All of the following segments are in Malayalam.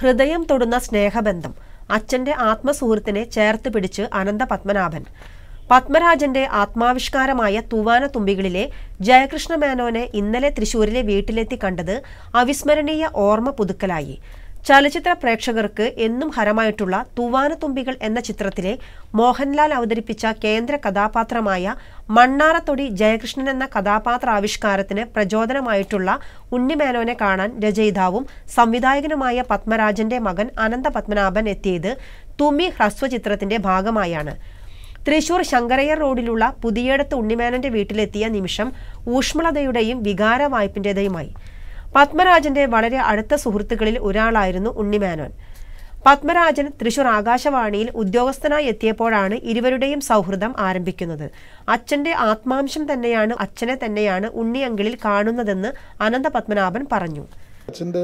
ഹൃദയം തൊടുന്ന സ്നേഹബന്ധം അച്ഛന്റെ ആത്മസുഹൃത്തിനെ ചേർത്ത് പിടിച്ച് അനന്ത പത്മനാഭൻ പത്മരാജന്റെ ആത്മാവിഷ്കാരമായ തൂവാന തുമ്പികളിലെ ജയകൃഷ്ണ മേനോനെ ഇന്നലെ തൃശൂരിലെ വീട്ടിലെത്തി കണ്ടത് അവിസ്മരണീയ ഓർമ്മ പുതുക്കലായി ചലച്ചിത്ര പ്രേക്ഷകർക്ക് എന്നും ഹരമായിട്ടുള്ള തൂവാനത്തുമ്പികൾ എന്ന ചിത്രത്തിലെ മോഹൻലാൽ അവതരിപ്പിച്ച കേന്ദ്ര കഥാപാത്രമായ മണ്ണാറത്തൊടി ജയകൃഷ്ണൻ എന്ന കഥാപാത്രാവിഷ്കാരത്തിന് പ്രചോദനമായിട്ടുള്ള ഉണ്ണിമേനോനെ കാണാൻ രചയിതാവും സംവിധായകനുമായ പത്മരാജന്റെ മകൻ അനന്ത പത്മനാഭൻ എത്തിയത് തുമ്മി ഹ്രസ്വചിത്രത്തിന്റെ ഭാഗമായാണ് തൃശൂർ ശങ്കരയ്യർ റോഡിലുള്ള പുതിയടത്ത് ഉണ്ണിമേനന്റെ വീട്ടിലെത്തിയ നിമിഷം ഊഷ്മളതയുടെയും വികാര വായ്പിൻ്റെതയുമായി പത്മരാജന്റെ വളരെ അടുത്ത സുഹൃത്തുക്കളിൽ ഒരാളായിരുന്നു ഉണ്ണിമേനോൻ പത്മരാജൻ തൃശൂർ ആകാശവാണിയിൽ ഉദ്യോഗസ്ഥനായി എത്തിയപ്പോഴാണ് ഇരുവരുടെയും സൗഹൃദം ആരംഭിക്കുന്നത് അച്ഛന്റെ ആത്മാംശം തന്നെയാണ് അച്ഛനെ തന്നെയാണ് ഉണ്ണിയങ്കിളിൽ കാണുന്നതെന്ന് അനന്ത പത്മനാഭൻ പറഞ്ഞു അച്ഛൻ്റെ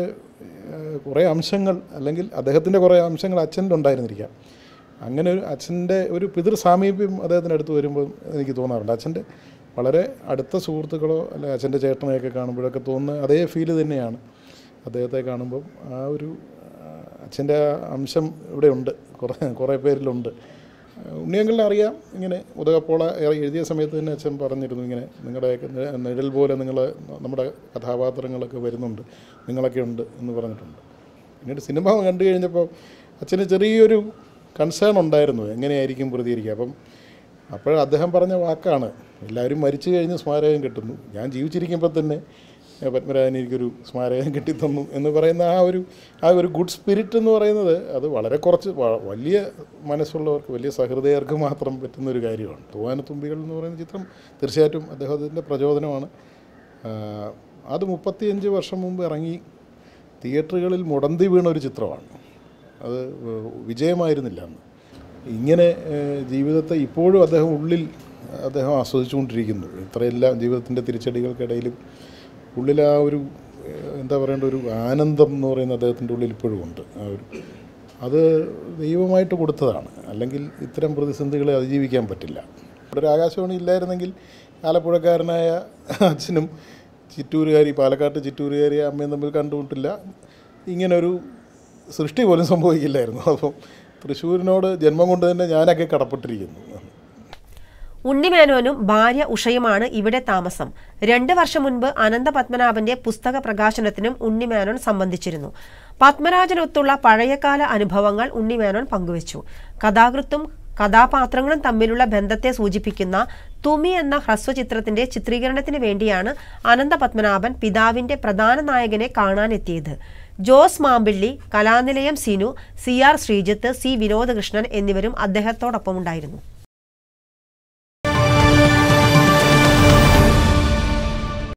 കുറേ അംശങ്ങൾ അല്ലെങ്കിൽ അദ്ദേഹത്തിൻ്റെ കുറേ അംശങ്ങൾ അച്ഛൻ്റെ ഉണ്ടായിരുന്നിരിക്കാം അങ്ങനെ ഒരു അച്ഛൻ്റെ ഒരു പിതൃ സാമീപ്യം അദ്ദേഹത്തിൻ്റെ അടുത്ത് വരുമ്പോൾ എനിക്ക് തോന്നാറുണ്ട് അച്ഛൻ്റെ വളരെ അടുത്ത സുഹൃത്തുക്കളോ അല്ലെങ്കിൽ അച്ഛൻ്റെ ചേട്ടനെയൊക്കെ കാണുമ്പോഴൊക്കെ തോന്നുന്ന അതേ ഫീല് തന്നെയാണ് അദ്ദേഹത്തെ കാണുമ്പം ആ ഒരു ആ, അച്ഛൻ്റെ ആ അംശം ഇവിടെ ഉണ്ട് കുറേ കുറേ പേരിലുണ്ട് ഉണ്ണിയങ്കളിനെ അറിയാം ഇങ്ങനെ ഉദകപ്പോള എഴുതിയ സമയത്ത് തന്നെ അച്ഛൻ പറഞ്ഞിരുന്നു ഇങ്ങനെ നിങ്ങളുടെയൊക്കെ നി- നിഴൽ പോലെ നിങ്ങൾ നമ്മുടെ കഥാപാത്രങ്ങളൊക്കെ വരുന്നുണ്ട് നിങ്ങളൊക്കെ ഉണ്ട് എന്ന് പറഞ്ഞിട്ടുണ്ട് പിന്നീട് സിനിമ കണ്ടു കഴിഞ്ഞപ്പോൾ അച്ഛന് ചെറിയൊരു കൺസേൺ ഉണ്ടായിരുന്നു എങ്ങനെയായിരിക്കും പ്രതികരിക്കുക അപ്പം അപ്പോൾ അദ്ദേഹം പറഞ്ഞ വാക്കാണ് എല്ലാവരും മരിച്ചു കഴിഞ്ഞ് സ്മാരകം കിട്ടുന്നു ഞാൻ ജീവിച്ചിരിക്കുമ്പോൾ തന്നെ ഏ, പത്മരാജൻ എനിക്കൊരു സ്മാരകം കിട്ടിത്തന്നു എന്ന് പറയുന്ന ആ ഒരു ആ ഒരു ഗുഡ് സ്പിരിറ്റ് എന്ന് പറയുന്നത് അത് വളരെ കുറച്ച് വ- വലിയ മനസ്സുള്ളവർക്ക് വലിയ സഹൃദയർക്ക് മാത്രം പറ്റുന്ന ഒരു കാര്യമാണ് തൂവാനത്തുമ്പികൾ എന്ന് പറയുന്ന ചിത്രം തീർച്ചയായിട്ടും അദ്ദേഹത്തിൻ്റെ പ്രചോദനമാണ് ആ, അത് മുപ്പത്തിയഞ്ച് വർഷം മുമ്പ് ഇറങ്ങി തിയേറ്ററുകളിൽ മുടന്തി വീണ ഒരു ചിത്രമാണ് അത് വിജയമായിരുന്നില്ല അന്ന് ഇങ്ങനെ ഏഹ്, ജീവിതത്തെ ഇപ്പോഴും അദ്ദേഹം ഉള്ളിൽ അദ്ദേഹം ആസ്വദിച്ചുകൊണ്ടിരിക്കുന്നു ഇത്രയെല്ലാം ജീവിതത്തിൻ്റെ തിരിച്ചടികൾക്കിടയിലും ഉള്ളിൽ ആ ഒരു ഏഹ്, എന്താ പറയേണ്ട ഒരു ആനന്ദം എന്ന് പറയുന്ന അദ്ദേഹത്തിൻ്റെ ഉള്ളിൽ ഇപ്പോഴും ഉണ്ട് ആ ഒരു അത് ദൈവമായിട്ട് കൊടുത്തതാണ് അല്ലെങ്കിൽ ഇത്തരം പ്രതിസന്ധികളെ അതിജീവിക്കാൻ പറ്റില്ല ഇവിടെ ഒരു ആകാശവാണി ഇല്ലായിരുന്നെങ്കിൽ ആലപ്പുഴക്കാരനായ അച്ഛനും ചിറ്റൂരുകാരി പാലക്കാട്ട് ചിറ്റൂരുകാരി അമ്മയും തമ്മിൽ കണ്ടുമുട്ടില്ല ഇങ്ങനൊരു സൃഷ്ടി പോലും സംഭവിക്കില്ലായിരുന്നു അപ്പം തൃശ്ശൂരിനോട് ജന്മം കൊണ്ട് തന്നെ ഞാനൊക്കെ കടപ്പെട്ടിരിക്കുന്നു ഉണ്ണിമേനോനും ഭാര്യ ഉഷയുമാണ് ഇവിടെ താമസം രണ്ട് വർഷം മുൻപ് അനന്ത പത്മനാഭന്റെ പുസ്തക പ്രകാശനത്തിനും ഉണ്ണിമേനോൻ സംബന്ധിച്ചിരുന്നു പത്മരാജനൊത്തുള്ള പഴയകാല അനുഭവങ്ങൾ ഉണ്ണിമേനോൻ പങ്കുവച്ചു കഥാകൃത്തും കഥാപാത്രങ്ങളും തമ്മിലുള്ള ബന്ധത്തെ സൂചിപ്പിക്കുന്ന തുമി എന്ന ഹ്രസ്വചിത്രത്തിന്റെ ചിത്രീകരണത്തിന് വേണ്ടിയാണ് അനന്ത പത്മനാഭൻ പിതാവിന്റെ പ്രധാന നായകനെ കാണാനെത്തിയത് Jose Mampilly Kalanilayam Sinu C R Sreejith C Vinodakrishnan എന്നിവരും അദ്ദേഹത്തോടൊപ്പമുണ്ടായിരുന്നു